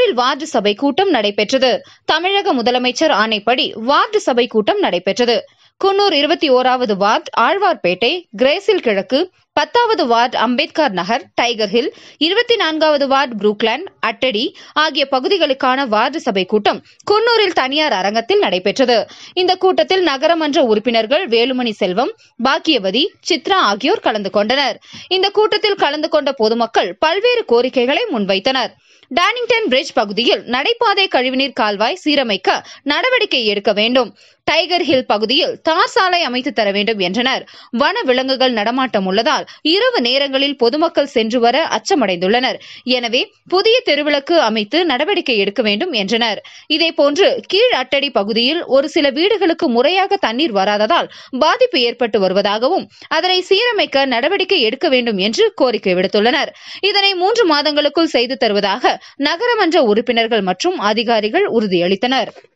குன்னூரில் வார்டு சபை கூட்டம் நடைபெற்றது தமிழக முதலமைச்சர் ஆணைப்படி வார்டு சபை கூட்டம் நடைபெற்றது குன்னூர் இருபத்தி ஓராவது வார்டு ஆழ்வார்பேட்டை கிரேசில் கிழக்கு பத்தாவது ward Ambedkar Nagar tiger hill இருபத்தி நான்காவது வார்டு புரூக்லாண்ட் அட்டடி ஆகிய பகுதிகளுக்கான வார்டு சபை கூட்டம் குன்னூரில் தனியார் அரங்கத்தில் நடைபெற்றது இந்த கூட்டத்தில் நகரமன்ற உறுப்பினர்கள் வேலுமணி செல்வம் பாக்கியவதி சித்ரா ஆகியோர் கலந்து கொண்டனர் இந்த கூட்டத்தில் கலந்து கொண்ட பொதுமக்கள் பல்வேறு கோரிக்கைகளை முன்வைத்தனர் டானிங்டன் பிரிட்ஜ் பகுதியில் நடைபாதை கழிவுநீர் கால்வாய் சீரமைக்க நடவடிக்கை எடுக்க வேண்டும் டைகர் ஹில் பகுதியில் தார் சாலை அமைத்து தர வேண்டும் என்றனர் வன விலங்குகள் நடமாட்டம் உள்ளதால் இரவு நேரங்களில் பொதுமக்கள் சென்று வர அச்சமடைந்துள்ளனர் எனவே புதிய தெருவிளக்கு அமைத்து நடவடிக்கை எடுக்க வேண்டும் என்றனர் இதேபோன்று கீழ் அட்டடி பகுதியில் ஒரு சில வீடுகளுக்கு முறையாக தண்ணீர் வராததால் பாதிப்பு ஏற்பட்டு வருவதாகவும் அதனை சீரமைக்க நடவடிக்கை எடுக்க வேண்டும் என்று கோரிக்கை விடுத்துள்ளனர் இதனை மூன்று மாதங்களுக்குள் செய்து தருவதாக நகரமன்ற உறுப்பினர்கள் மற்றும் அதிகாரிகள் உறுதியளித்தனர்